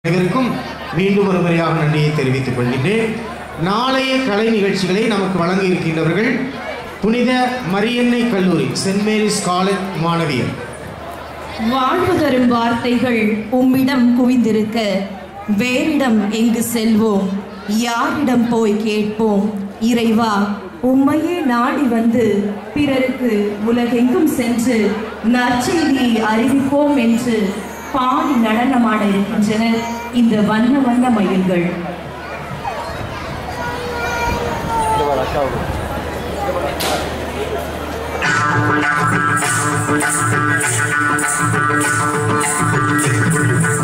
அனைவருக்கும் மீண்டும் ஒரு முறையாக நன்றியை தெரிவித்துக் கொள்கின்றேன் நாளைய கலை நிகழ்ச்சிகளை நமக்கு வழங்க இருக்கின்றவர்கள் புனித மரியன்னை கல்லூரி சென்ட் மேரிஸ் காலேஜ் மாணவியர் வாழ்வு தரும் வார்த்தைகள் உம்மிடம் குவிந்திருக்க வேறிடம் எங்கு செல்வோம் யாரிடம் போய் கேட்போம் இறைவா உம்மையே நாடி வந்து பிறருக்கு உலகெங்கும் சென்று நற்செய்தியை அறிவிப்போம் என்று பாடி நடனமாட இருக்கின்றனர் இந்த வண்ண வண்ண மயில்கள் Thank